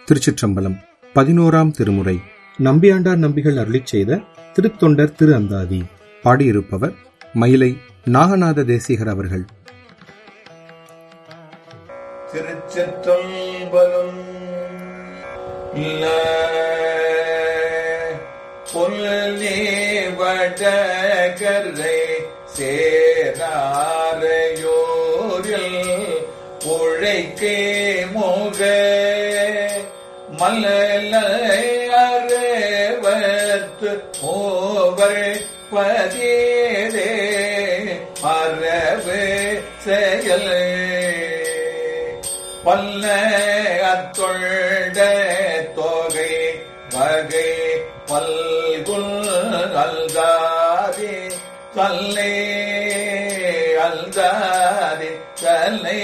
திருச்சிற்றம்பலம் பதினோராம் திருமுறை நம்பியாண்டார் நம்பிகள் அருளிச் செய்த திருத்தொண்டர் திரு அந்தாதி பாடியிருப்பவர் மயிலை நாகநாத தேசிகர் அவர்கள் திருச்சிற்றம்பலம் புல்லி வடகரை சேராரையோரில் உழைக்கே முக மல்லவத்து மூவர் பதிரே மரபு செயல் பல்ல அத்தொண்ட தொகை வகை பல்குல் அல்காதி கல்லே அல்காதி கல்லை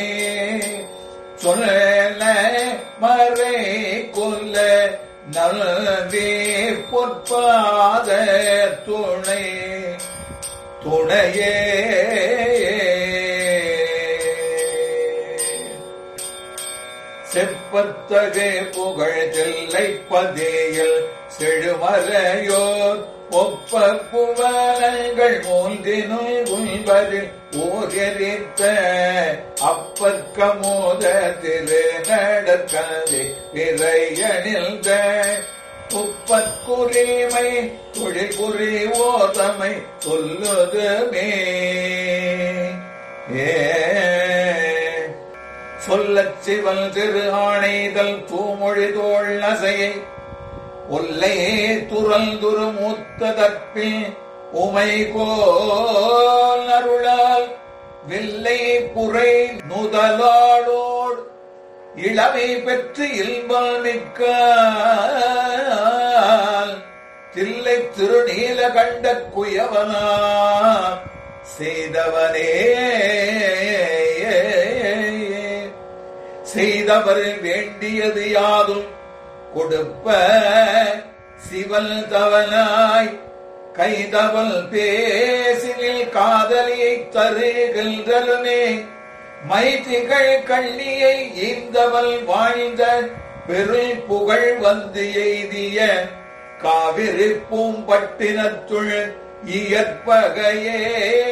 சொல்ல மறை கொல்ல நல்வே பொற்பாத துணை துணையே செப்பத்தகு புகழ் தில்லை பதியில் செழுமலையோர் ஒப்ப புவனங்கள் மூன்றினுள் உள்வது ஊரெரித்த அப்பற்கமோத திரு நடக்கதை விரையணிந்த உப்பற்குரிமை தொழில் புரி ஓதமை சொல்லுதுமே ஏ சொல்லச் சிவல் திரு ஆணைதல் தூமொழி தோள் அசையை ஒல்லையே துறல் துரு மூத்ததற்பில் உமை கோல் அருளால் வில்லை புரை நுதலாளோடு இளமை பெற்று இல்பல் மிக்க தில்லை திருநீல கண்ட குயவனா செய்தவனே செய்தவர் வேண்டியது யாதும் கொடுப்ப சிவல் தவனாய் கைதவல் பேசினில் காதலியை தருகின்றலுமே மைதிகள் கண்ணியை ஈந்தவள் வாழ்ந்த பெருள் புகழ் வந்து எய்திய காவிரி பூம்பட்டினத்துள் இயற்பகையே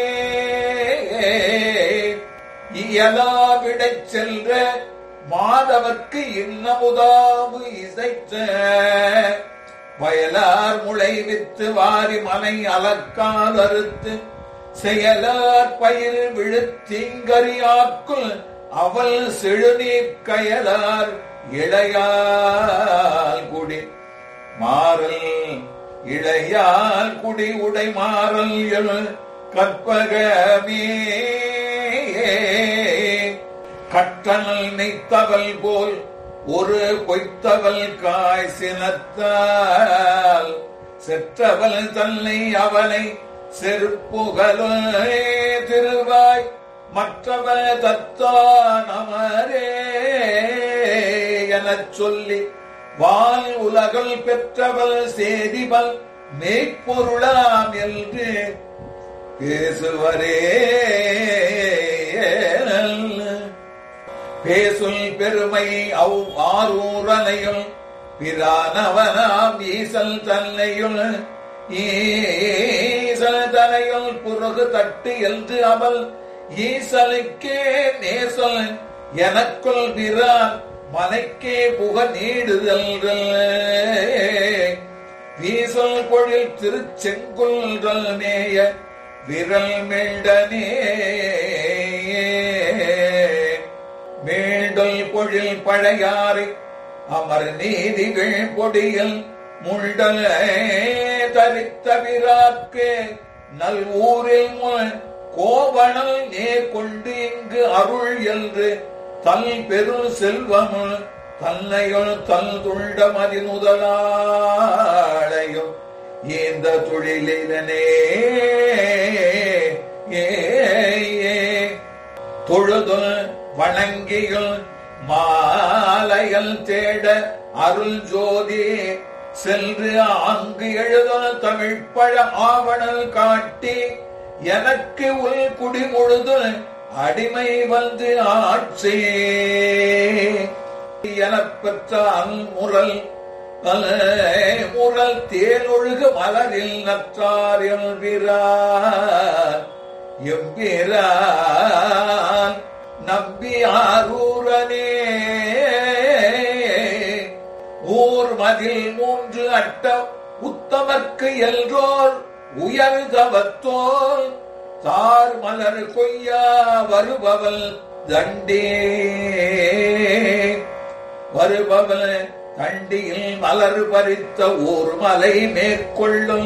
இயலாவிடச் சென்ற மாதவர்க்கு இன்னமுதாவு இசைத்த வயலார் முளை வித்து வாரி மனை அலக்கால் அறுத்து செயலார் பயிர் விழுத்தீங்கரியாக்குள் அவள் செழுநீர் கயலார் இளையால் குடி மாறல் இளையால் குடி உடை மாறல் எழு கற்பகமே கட்டணல் நெய்த்தவல் போல் ஒரு பொய்த்தவல் காய் சினத்தால் செற்றவள் தன்னை அவனை செருப்புகலே திருவாய் மற்றவ தத்தானமரே எனச் சொல்லி வால் உலகல் பெற்றவள் சேதிபல் மெய்ப்பொருளாம் என்று பேசுவரே பேசுல் பெருமை அவ் ஆரூரனையும் பிரானவனாம் ஈசல் தன்னையுள் ஈசல் தனையுள் புறகு தட்டு என்று அவள் ஈசலுக்கே நேசல் எனக்குள் பிரான் மனைக்கே புக நீடுதல் வீசல் பொழில் திருச்செங்குல்கள் மேய விரல் மீண்டனே மீண்டல் பொழில் பழையாறு அமர் நீதிகள் பொடியில் முண்டல் தரித்த விராக்கு நல் ஊரில் முன் கோவணல் நேர் கொண்டு இங்கு அருள் என்று தல் பெரு செல்வம் தன்னையுள் தல் துண்டமதி முதலாளையும் இந்த தொழிலினே ஏ தொழுதுல் வணங்கியுள் மாலைகள் தேட அருள் ஜோதி சென்று ஆங்கு எழுதல் தமிழ் பழ ஆவணல் காட்டி எனக்கு உள் குடி முழுது அடிமை வந்து ஆட்சி எனப் பெற்ற அல்முரல் அல முரல் தேனொழுகு மலரில் நற்றார் எம்பிரான் எம்பிரான் நம்பி ஆரூரனே ஊர் மதில் மூன்று அட்ட உத்தமர்க்கு எல்றோர் உயர்தவத்தோல் தார் மலர் கொய்யா வருபவல் தண்டே வருபவல் தண்டியில் மலர் பறித்த ஊர் மலை மேற்கொள்ளும்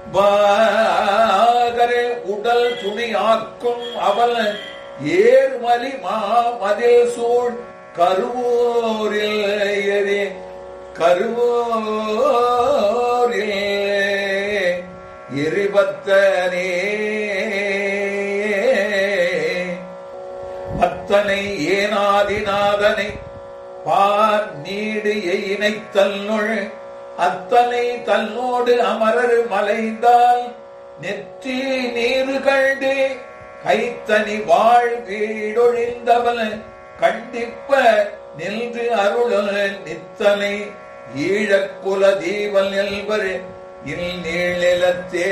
பாகரே உடல் துணியாக்கும் அவள் ஏர்மலி மாமதில் சூழ் கருவூரில் எரி கருவூரில் எரிபத்தனே பத்தனை ஏனாதிநாதனை பார் நீடு எயினை தன்னுள் அத்தனை தன்னோடு அமரர் மலைந்தால் நெற்றி நீரு கண்டு கைத்தனி வாழ் வீடொழிந்தவன் கண்டிப்ப நின்று அருள் நித்தனை ஈழக்குல தீவல் நெல்வர் இல் நீளிலத்தே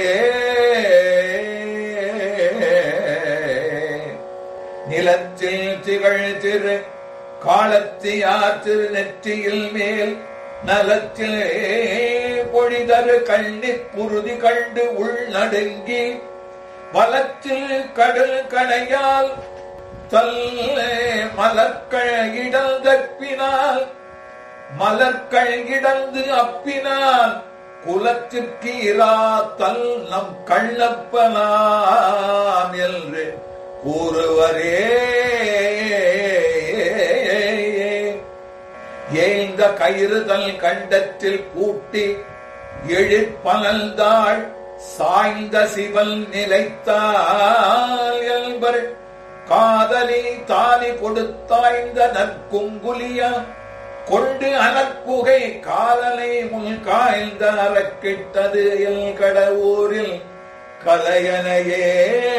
நிலத்தில் திகழ் திரு காலத்தியார் திரு நெற்றியில் மேல் நலத்தில் பொழிதரு கண்ணி குருதி கண்டு உள் நடுங்கி வலத்தில் கடல் கணையால் தல் மலர்கள் இடல் தப்பினால் மலர்கள் இடந்து அப்பினால் குலத்திற்கு இரா தல் நம் கண்ணப்பனான் என்று கூறுவரே ஏந்த கயிறுதல் கண்டத்தில் பூட்டி எழிற்பனல்தாள் சாய்ந்த சிவல் நிலைத்தால் என்பர் காதலி தாலி கொடுத்தாய்ந்த நற்குங்குலியா கொண்டு அனற்புகை காதலை முன் காய்ந்த அறக்கிட்டது எல் கடவுரில் கலையனையே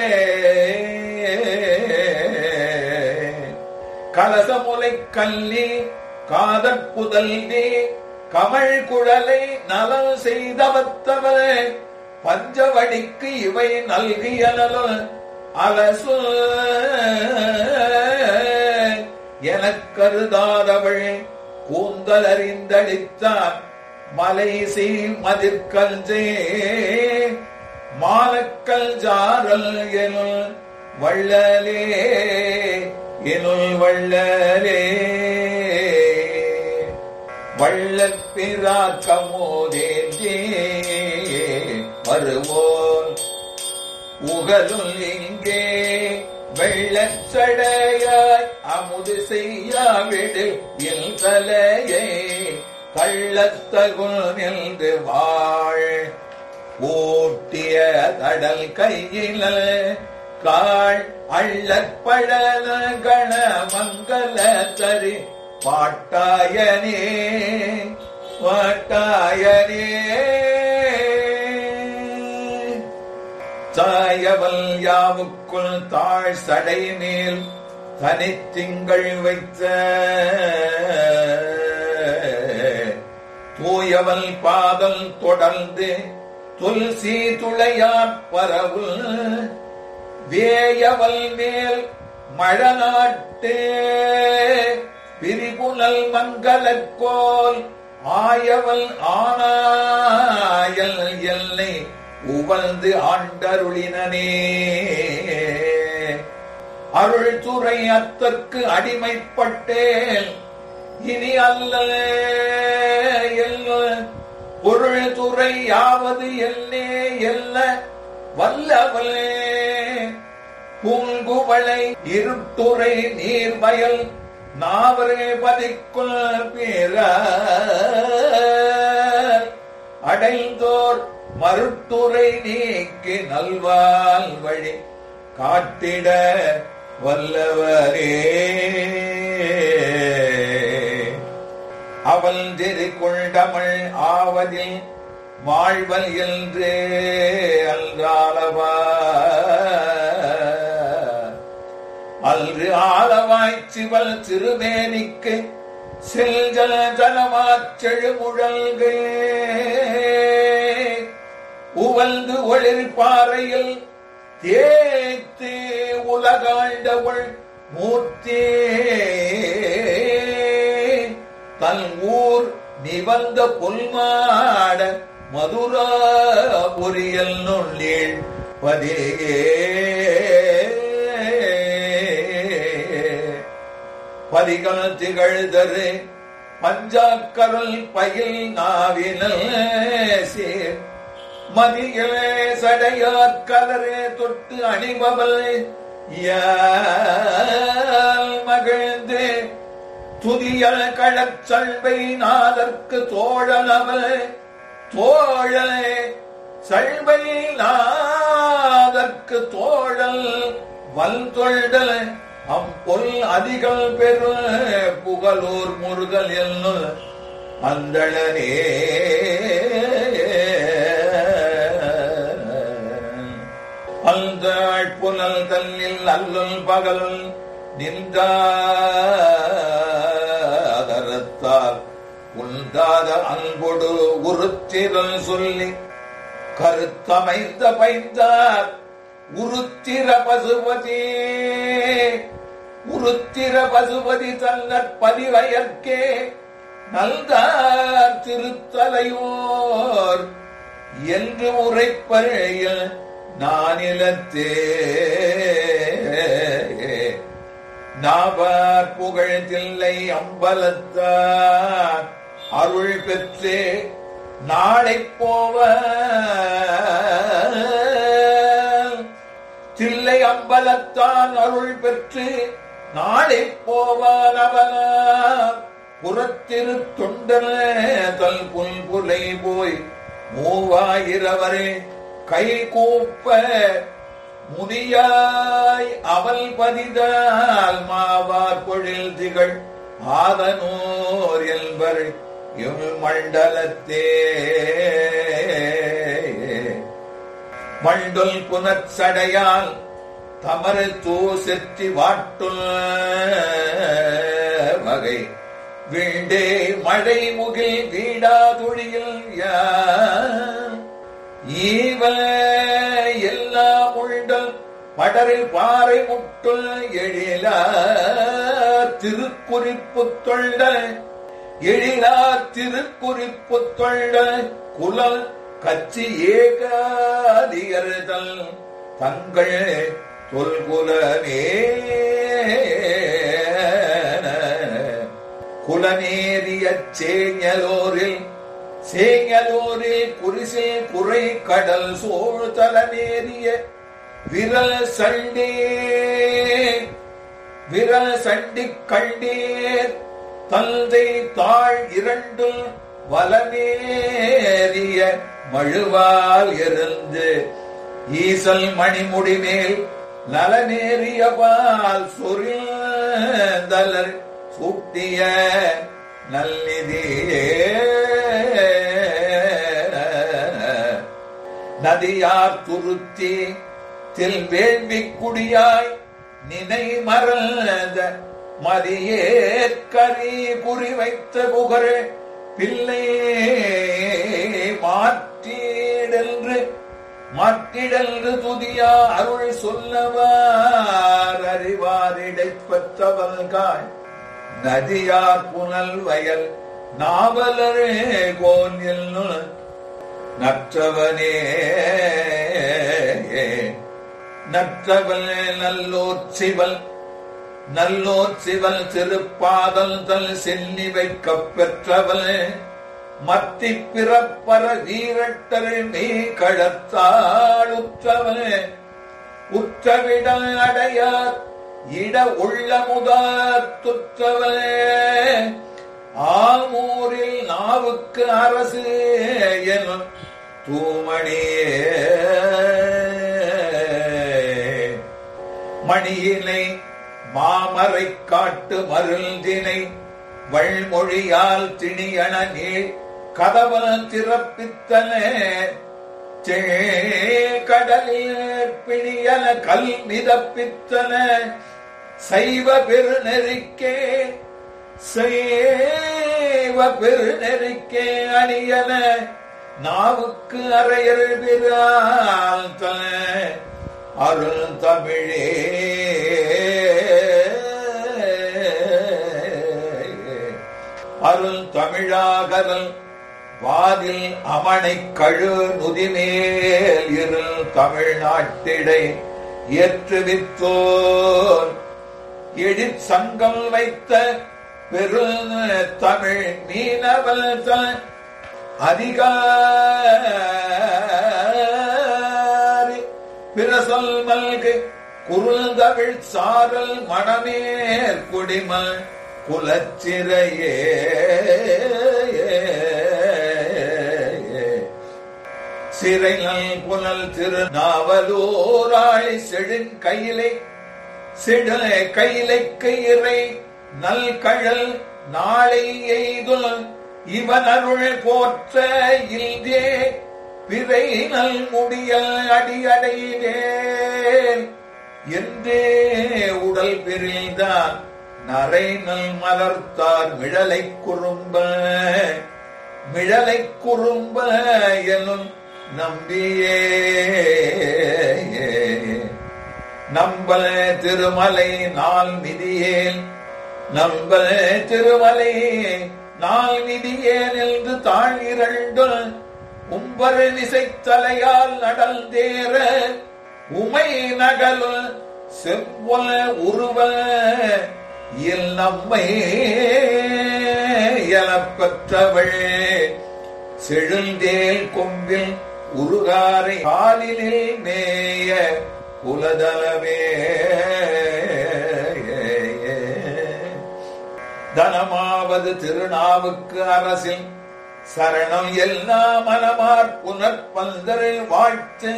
கலசமுலை கல்லி காதற்புதல்வி கமல் குழலை நலல் செய்தவத்தவளே பஞ்சவடிக்கு இவை நல்கியனல் அலசு எனக் கருதாதவள் கூந்தல் அறிந்தளித்தான் மலை செய் மதிர்கஞ்சே மாலக்கல் ஜாரல் எனுள் வள்ளலே எனுள் வள்ளலே வள்ளப்பிராக்கமோதேந்தே வருவோன் உகலுள் இங்கே வெள்ளச்சடையாய் அமுது செய்யாவிடு எல் தலையை கள்ளத்தகுள் நின்று வாழ் ஓட்டிய தடல் கையில காள் அள்ளற்பழன கண மங்கள தரி பாட்டாயனே பாட்டாயனே தாயவல் யாவுக்குள் தாழ் சடை மேல் தனித்திங்கள் வைத்த தூயவல் பாதல் தொடர்ந்து துல்சி துளையார் பரவுள் வேயவல் மேல் மழநாட்டு பிரிபுனல் மங்களக்கோல் ஆயவல் ஆனாயல் எல்லை உவழ்ந்து ஆண்டருளினனே அருள் துறை அத்தற்கு அடிமைப்பட்டேன் இனி அல்ல எல்ல பொருள் துறை யாவது எல்லே எல்ல வல்லவலே பூங்குவளை இருட்டுரை நீர்வயல் நாவரே பதிக்குள் பேர அடைந்தோர் மருட்டுரை நீக்கி நல்வால் வழி காட்டிட வல்லவரே அவள் திரு கொண்டமிழ் ஆவதில் வாழ்வல் என்று அல்றாளவா அல்று ஆளவாய் சிவல் திருமேனிக்கு செல்ஜல ஜலமாச்செழுமுழல்கள் உவல்ந்து ஒளிர் பாறையில் தேய்த்து உலகாண்டவள் மூர்த்தே தன் ஊர் நிவந்த புல்மாட மதுராபுரியல் நுள்ளீழ் பதியே பதிகள் திகழ்தரு பஞ்சாக்கரல் பயில் நாவினல் சேர் மதிகளே சடையார் கலரே தொட்டு அணிபவள் யால் மகிழ்ந்து துதியல் கழச்சல்வை நாதற்கு தோழலவள் தோழலே சல்வை நாதற்கு தோழல் வல் தொழ்டல் அம்பொல் அதிகள் பெரு புகழூர் முருகல் என்னுள் அந்தளனே அல்தாள் புனல் தன்னில் அல்லல் பகல் நின்றாதரத்தால் உண்டாத அன்பொடு உருத்திரல் சொல்லி கருத்தமைந்த பைந்தார் உருத்திர பசுபதி உருத்திர பசுபதி தன்னற்பதிவயற்கே நல்தார் திருத்தலையோர் என்று உரைப்பறையில் நானிலத்தே நாபார் புகழ் தில்லை அம்பலத்தார் அருள் பெற்றே நாளை போவ தில்லை அம்பலத்தான் அருள் பெற்று நாளை போவான் அவனார் புறத்திரு தொண்டன தல் புல் புலை போய் மூவாயிரவரே கை கூப்ப முதியாய் அவல் பதிதால் மாவார் பொழில் திகழ் ஆதனோர் என்பர் இவ் மண்டலத்தே மண்டல் புனச்சடையால் தமறு தூ செற்றி வாட்டுள் வகை வீண்டே மழை முகில் வீடாதுழியில் ஈவ எல்லாம் உண்டல் படரில் பாறை முட்டுள் எழில திருக்குறிப்பு தொண்ட எழிலா திருக்குறிப்பு தொண்ட குலல் கச்சி ஏகாதிகர்தல் தங்கள் தொல்குலமே குலநேரிய சேஞலோரில் சேஞலோரில் குரிசில் குறை கடல் சோழ் தலநேரிய விரல் சண்டே விரல் சண்டி கண்டேர் தந்தை தாழ் இரண்டு வலநேரிய மழுவால் இருந்து ஈசல் மணிமுடி மேல் நலநேறிய பால் சொரிந்தலர் சூட்டிய நல்லிதியே நதியார் துருத்தி தில் வேள்வி குடியாய் நினை மறந்த மதியே கரி குறி வைத்த புகழ் பிள்ளை மாற்றீடென்று மாற்றிடன்று துதியா அருள் சொல்லவார் அறிவார் இடைப்பற்றவல்காய் நதியார் புனல் வயல் நாவலரே கோல் என்னும் நற்றவனே நற்றவல் நல்லோர் சிவல் நல்லோர் சிவல் திருப்பாதல் தல் செல்லி வைக்கப் பெற்றவள் மத்தி பிறப்பர வீரட்டரை மே கழத்தாள் உற்றவள் உற்றவிடல் அடையார் இட உள்ள முதாத்துற்றவளே ஆமூரில் நாவுக்கு அரசு எனும் தூமணியே மணியினை மாமரை காட்டு மருந்தினை வள்மொழியால் திணியன நீள் கதவல் திறப்பித்தன கடலில் பிணியன கல் மிதப்பித்தன சைவ பெருநெறிக்கே செய்வ பெருநெறிக்கே அணியன நாவுக்கு அறையர் பிறால் தன அருள் தமிழே அருள் தமிழாகரல் வாதில் அமனை கழு நுதிமேல் இருள் தமிழ்நாட்டிடை ஏற்றுவித்தோர் எழிற் சங்கம் வைத்த பெரு தமிழ் மீனவல் அதிகாரி பிரசல் மல்கு குறுந்தமிழ் சாரல் மணமேற் குடிமல் குலச்சிறையே சிறை நல் புனல் திருநாவலூராய் செழின் கையிலை சிட கையிலைக்கு இறை நல் கழல் நாளை எய்துல் இவன் அருள் போற்ற இல்தே பிறை நல் முடியல் அடியடைவேன் என்றே உடல் பிரிந்தான் நரை நல் மலர்த்தார் மிழலை குறும்ப மிழலை குறும்ப எனும் நம்பியே நம்பல திருமலை நாள் மிதியேன் நம்பல திருமலை நாள் மிதியேன் என்று தாழ்கிறண்டு உம்பர் விசைத்தலையால் நடந்தேற உமை நகல் செவ்வல உருவ இல் நம்மை எனப்பெற்றவள் செழுந்தேல் கொம்பில் உருகாரை காலினில் மேய குலதலமே தனமாவது திருநாவுக்கு அரசில் சரணம் எல்லா மனமார் புனற்பந்தரில் வாழ்த்து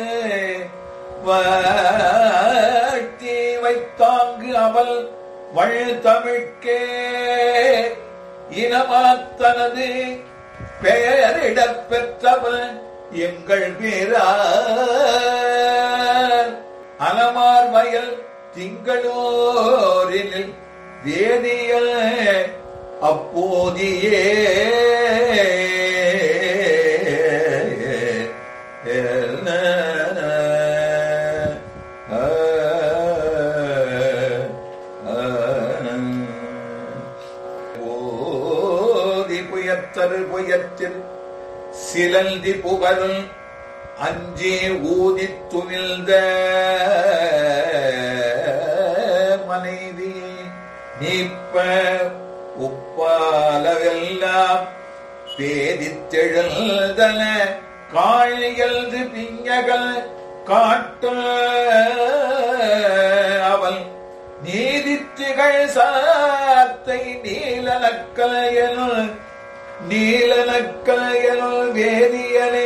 வாழ்த்தி வைத்தாங்கு அவள் வள் தமிழ்க்கே இனமாத்தனது பெயரிடப் பெற்றவள் எங்கள் பேரார் அலமார் வயல் திங்களோரில் வேதிய அப்போதியே ஓதி புயத்தரு புயத்தில் சிலந்தி புகழும் அஞ்சி ஊதி துணில்த மனைவி நீப்ப உப்பாலவெல்லாம் பேதித்தெழுதன காழியல்து பிஞ்சகள் காட்ட அவள் நீதித்திகள் சாத்தை நீலனக்கலையனுள் நீலனக்கலையனுள் வேதியனே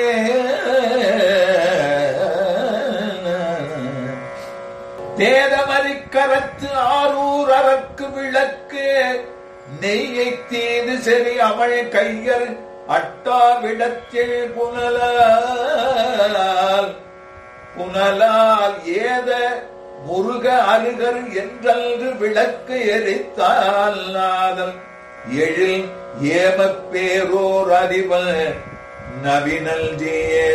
தேதமரிக்கரத்து ஆரூர் அரக்கு விளக்கு நெய்யை தீது சரி அவள் கையர் அட்டாவிடத்தில் புனலால் புனலால் ஏத முருக அருகர் என்றல்று விளக்கு எரித்தால் நாதல் எழில் ஏமப் பேரோர் அறிவல் நவினல்தியே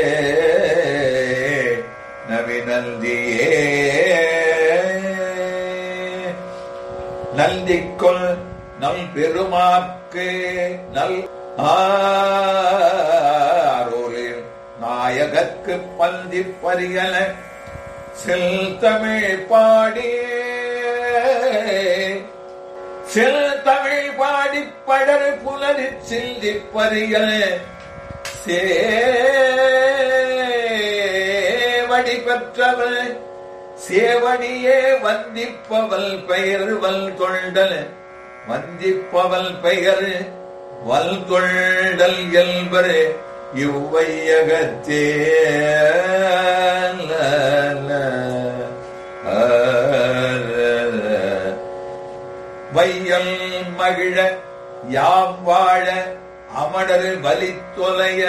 நவினல்தியே நந்திக்கொள் நல் பெருமாக்கு நல் ஆரோலில் நாயகற்கு பந்தி பரியன செல் தமிழ் பாடி செல் தமிழ் பாடி படர் புலரி சிந்தி பரியன சேவடி பெற்றவள் சேவடியே வந்திப்பவள் பெயர் வல் தொண்டல் வந்திப்பவல் பெயர் வல் தொண்டல் என்பர் இவ்வையகத்தே வையல் மகிழ யாம் வாழ அமடர் வலித்தொலைய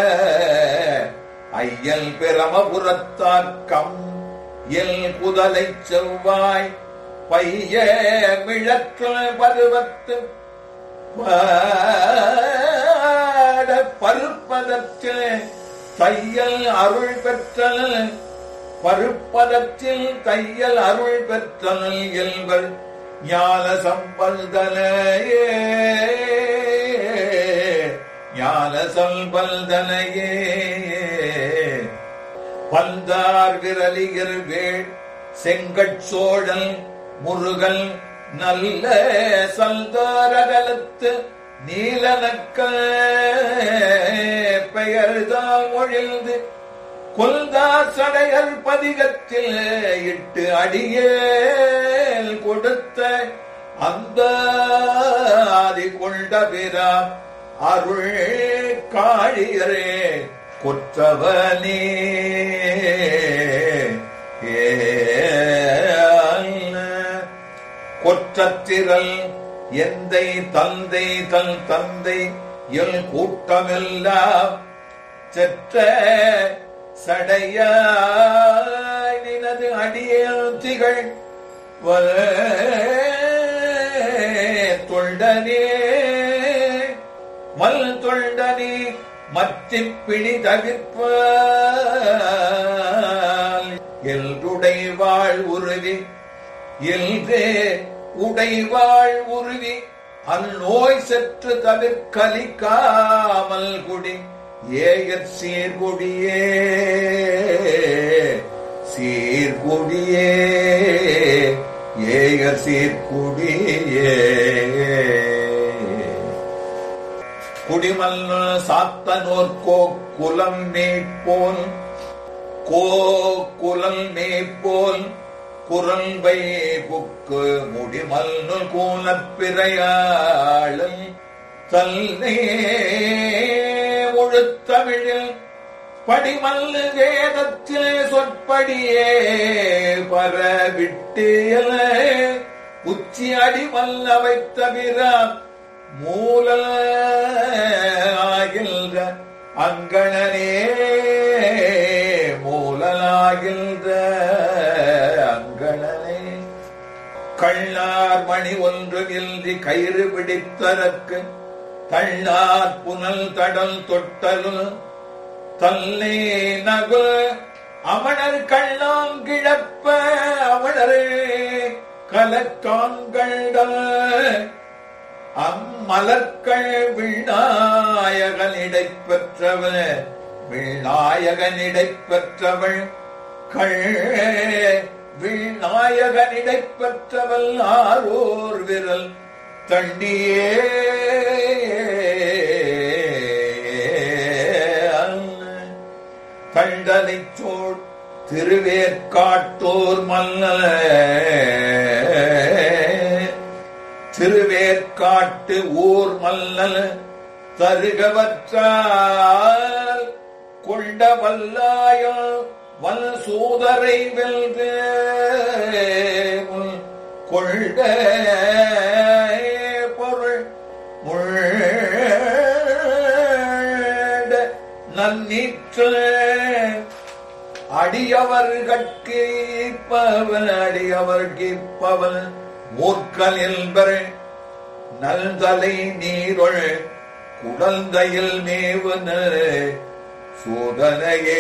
ஐயல் பிரமபுரத்தார்க்கம் எல் புதலைச் செவ்வாய் பைய மிழற்ற பருவத்து பாட பருப்பதற்கு தையல் அருள் பெற்றல் பருப்பதத்தில் தையல் அருள் பெற்றல் எல்வர் ஞான சம்பல்தனையே ஞான சம்பல்தனையே பந்தார் விரலிகர் வேள் செங்கட் சோழல் முருகல் நல்ல சந்தாரகலத்து நீலனக்க பெயர்தால் மொழிந்து கொல்தா சடையர் பதிகத்தில் இட்டு அடியேல் கொடுத்த அந்த ஆதி கொண்ட பிராம் அருள் காழியரே கொற்றவனே கொற்றத்திரல் எந்தை தந்தை தன் தந்தை எல் கூட்டமெல்லாம் செற்ற சடையாய் நினது அடியேல் திகழ் தொண்டனே மல் தொண்டனே மத்திப் பிடி தவிர்ப்ப எல்ருடைவாள் உருவி எல்ரே உடைவாள் உருவி அந்நோய் செற்று தவிர்கலிக்காமல் குடி ஏயற் சீர்குடியே சீர்குடியே ஏயற் சீர்குடியே குடிமல்ல சாத்தனோர்கோ குலம் மேய்ப்போல் கோ குலம் மேய்ப்போல் குரல்வை புக்கு முடிமல்னு கூலப்பிறையாளல் தல்லே முழுத்தமிழில் படிமல்லு வேதத்திலே சொற்படியே பரவிட்டியல உச்சி அடிமல்ல வைத்தவிர மூல ஆகின்ற அங்கணனே மூலனாகின்ற அங்கணனே கள்ளார் மணி ஒன்று இன்றி கயிறு பிடித்ததற்கு தள்ளார் புனல் தடல் தொட்டல் தல்லே நகு அமணர் கண்ணாம் கிழப்ப அமணரே கலக்கான்கள் அம்மலர்கள் விநாயகனிடை பெற்றவன் விநாயகனிடை பெற்றவள் கள் விநாயகனிடை பெற்றவள் ஆரோர் விரல் தண்டியே தண்டனை சோழ் திருவேற்காட்டோர் மல்ல திருவேற்காட்டு ஊர் மல்லல் தருகவற்றால் கொண்ட வல்லாயம் வல் சூதரை வெல்து கொண்ட பொருள் முள்ள நன்னீற்று அடியவர்கட்கு இப்பவன் அடியவர்க்கு இப்பவன் மூர்க்கல் என்பர் நல்தலை நீரொள் குடந்தையில் மேவன சோதனையே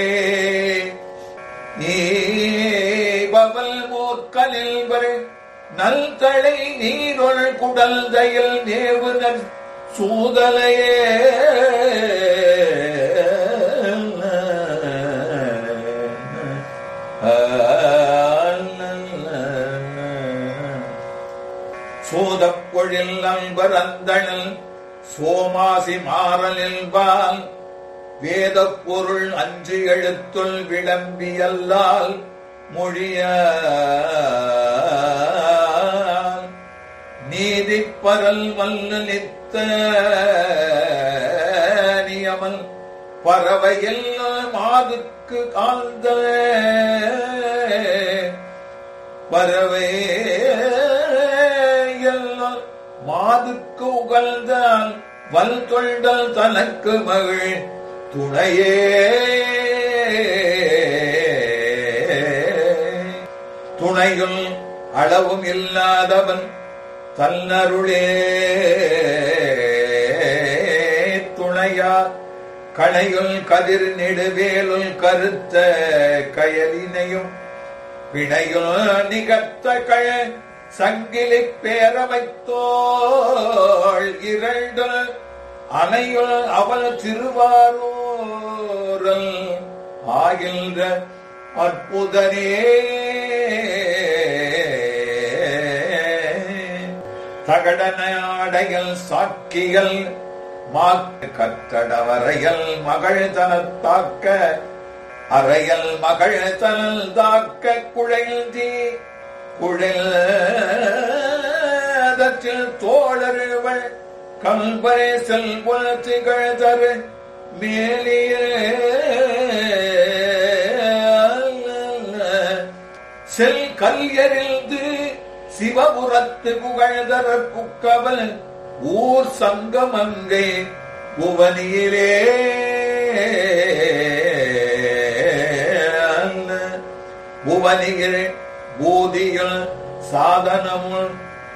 நீபவல் மூர்க்கல் என்பர் நல்தலை நீரொள் குடந்தையில் மேவுனர் சூதலையே சோதப்பொழில் அன்பர் அந்தணல் சோமாசி மாறலில் பால் வேதப் பொருள் அஞ்சு எழுத்துள் விளம்பியல்லால் மொழிய நீதிப்பரல் வல்ல நித்த நியமல் பறவையில் மாதுக்கு காந்த பறவை எல்லாம் மாதுக்கு உகழ்ந்தால் வல் தொண்டல் தனக்கு மகிழ் துணையே துணையும் அளவும் இல்லாதவன் தன்னருளே துணையா களையுள் கதிர் நெடுவேலுள் கருத்த கயலினையும் பிணையுள் நிகழ்த்த கழ சங்கிலி பேரவைத்தோள் இரண்டு அணையுள் அவள் திருவாரூரல் ஆகின்ற அற்புதனே தகடனாடையல் சாக்கியல் மாக்கு கத்தடவரையல் மகள் தனத்தாக்க அறையல் மகள் தனல் தாக்க குழைந்தி குழல் தோழருவள் கல்வரை செல்வ திகழ் தரு மேலிய செல் கல்யறிந்து சிவபுரத்து புகழ்தர புக்கவல் ஊர் சங்கமங்கை புவனியிலே புவனியில் பூதியில் சாதனமும்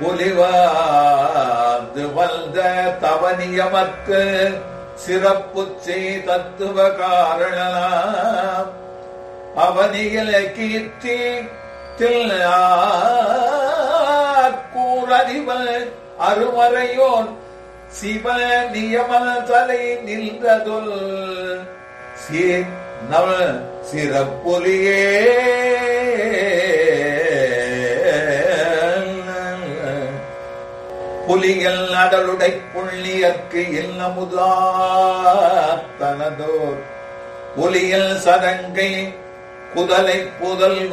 புலிவாது வந்த தவனியமற்கு சிறப்பு செய் தத்துவ காரணம் அவனியில கீர்த்தி கூறறிவல் அருமறையோன் சிவ நியமன தலை நின்றதொல் சீர் நவ சிறப்புலியே புலிகள் அடலுடை புள்ளியற்கு இல்லமுதா தனதோர் புலியல் சதங்கை குதலை புதல்வ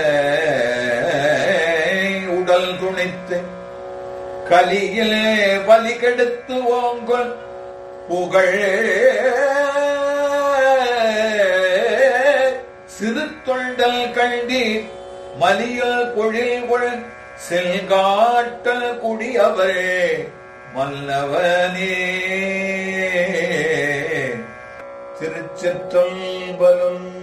உடல் துணித்து கலியிலே வலி கெடுத்து ஓங்குல் புகழ் சிறு தொண்டல் கண்டி மலியல் பொழில் செல்காட்டல் குடியவரே மல்லவனே திருச்சிற்றம்பலம்